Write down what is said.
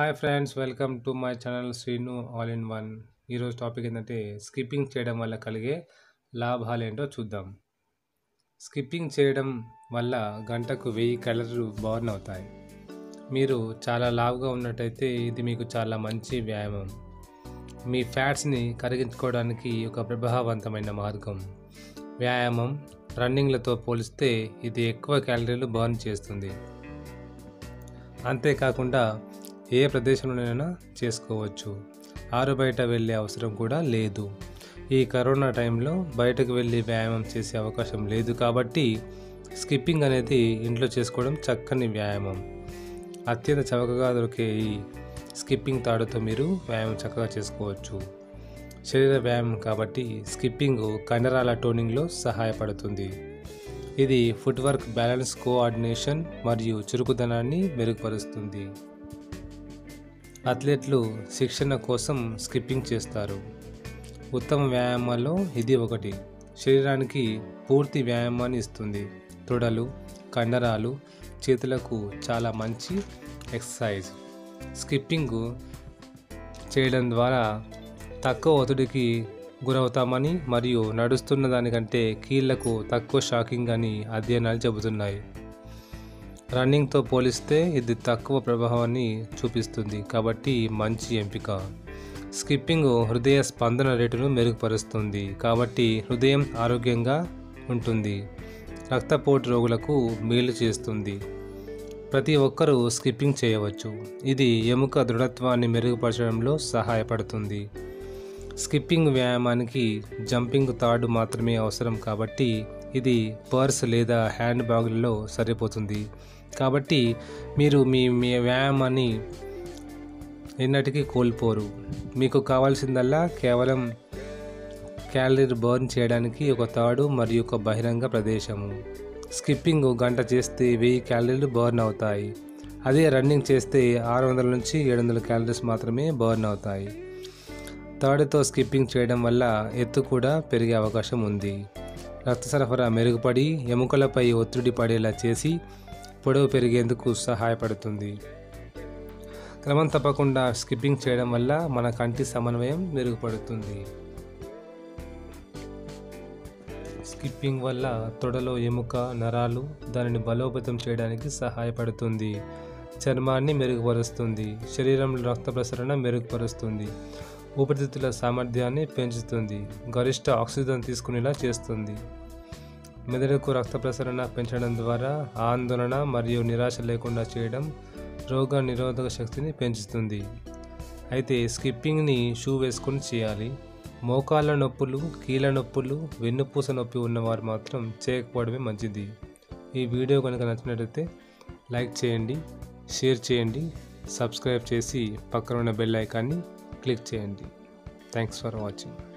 hi friends welcome to my channel Srinu all in one ఈరోజు topic ఏంటంటే skipping చేయడం వల్ల కలిగే లాభాలు ఏంటో చూద్దాం స్కిప్పింగ్ చేయడం వల్ల గంటకు వెయ్యి క్యాలరీలు బర్న్ అవుతాయి మీరు చాలా లావుగా ఉన్నట్టయితే ఇది మీకు చాలా మంచి వ్యాయామం మీ ఫ్యాట్స్ని కరిగించుకోవడానికి ఒక ప్రభావవంతమైన మార్గం వ్యాయామం రన్నింగ్లతో పోలిస్తే ఇది ఎక్కువ క్యాలరీలు బర్న్ చేస్తుంది అంతేకాకుండా ఏ ప్రదేశంలోనైనా చేసుకోవచ్చు ఆరు బయట వెళ్ళే అవసరం కూడా లేదు ఈ కరోనా టైంలో బయటకు వెళ్ళి వ్యాయామం చేసే అవకాశం లేదు కాబట్టి స్కిప్పింగ్ అనేది ఇంట్లో చేసుకోవడం చక్కని వ్యాయామం అత్యంత చవకగా దొరికే ఈ స్కిప్పింగ్ తాడుతో మీరు వ్యాయామం చక్కగా చేసుకోవచ్చు శరీర వ్యాయామం కాబట్టి స్కిప్పింగ్ కండరాల టోనింగ్లో సహాయపడుతుంది ఇది ఫుట్వర్క్ బ్యాలెన్స్ కోఆర్డినేషన్ మరియు చురుకుదనాన్ని మెరుగుపరుస్తుంది అథ్లెట్లు శిక్షణ కోసం స్కిప్పింగ్ చేస్తారు ఉత్తమ వ్యాయామాల్లో ఇది ఒకటి శరీరానికి పూర్తి వ్యాయామాన్ని ఇస్తుంది తొడలు కండరాలు చేతులకు చాలా మంచి ఎక్సర్సైజ్ స్కిప్పింగ్ చేయడం ద్వారా తక్కువ ఒత్తిడికి గురవుతామని మరియు నడుస్తున్న దానికంటే కీళ్లకు తక్కువ షాకింగ్ అని అధ్యయనాలు చెబుతున్నాయి రన్నింగ్తో పోలిస్తే ఇది తక్కువ ప్రభావాన్ని చూపిస్తుంది కాబట్టి మంచి ఎంపిక స్కిప్పింగ్ హృదయ స్పందన రేటును మెరుగుపరుస్తుంది కాబట్టి హృదయం ఆరోగ్యంగా ఉంటుంది రక్తపోటు రోగులకు మేలు చేస్తుంది ప్రతి ఒక్కరూ స్కిప్పింగ్ చేయవచ్చు ఇది ఎముక దృఢత్వాన్ని మెరుగుపరచడంలో సహాయపడుతుంది స్కిప్పింగ్ వ్యాయామానికి జంపింగ్ తాడు మాత్రమే అవసరం కాబట్టి ఇది పర్స్ లేదా హ్యాండ్ బ్యాగులలో సరిపోతుంది కాబట్టి మీరు మీ మీ వ్యాయామాన్ని ఎన్నటికీ కోల్పోరు మీకు కావాల్సిందల్లా కేవలం క్యాలరీ బర్న్ చేయడానికి ఒక తాడు మరియు ఒక బహిరంగ ప్రదేశము స్కిప్పింగ్ గంట చేస్తే వెయ్యి క్యాలరీలు బర్న్ అవుతాయి అదే రన్నింగ్ చేస్తే ఆరు వందల నుంచి ఏడు వందల క్యాలరీస్ మాత్రమే బర్న్ అవుతాయి తాడుతో స్కిప్పింగ్ చేయడం వల్ల ఎత్తు కూడా పెరిగే అవకాశం ఉంది రక్త సరఫరా మెరుగుపడి ఎముకలపై ఒత్తిడి పడేలా చేసి పొడవు పెరిగేందుకు సహాయపడుతుంది క్రమం తప్పకుండా స్కిప్పింగ్ చేయడం వల్ల మన కంటి సమన్వయం మెరుగుపడుతుంది స్కిప్పింగ్ వల్ల తొడలో ఎముక నరాలు దానిని బలోపేతం చేయడానికి సహాయపడుతుంది చర్మాన్ని మెరుగుపరుస్తుంది శరీరంలో రక్త ప్రసరణ మెరుగుపరుస్తుంది ఊపిరితిత్తుల సామర్థ్యాన్ని పెంచుతుంది గరిష్ట ఆక్సిజన్ తీసుకునేలా చేస్తుంది మెదడుకు రక్త ప్రసరణ పెంచడం ద్వారా ఆందోళన మరియు నిరాశ లేకుండా చేయడం రోగ నిరోధక శక్తిని పెంచుతుంది అయితే స్కిప్పింగ్ని షూ వేసుకొని చేయాలి మోకాళ్ళ నొప్పులు కీళ్ళ నొప్పులు వెన్నుపూస నొప్పి ఉన్నవారు మాత్రం చేయకపోవడమే మంచిది ఈ వీడియో కనుక నచ్చినట్లయితే లైక్ చేయండి షేర్ చేయండి సబ్స్క్రైబ్ చేసి పక్కన ఉన్న బెల్ ఐకాన్ని క్లిక్ చేయండి థ్యాంక్స్ ఫర్ వాచింగ్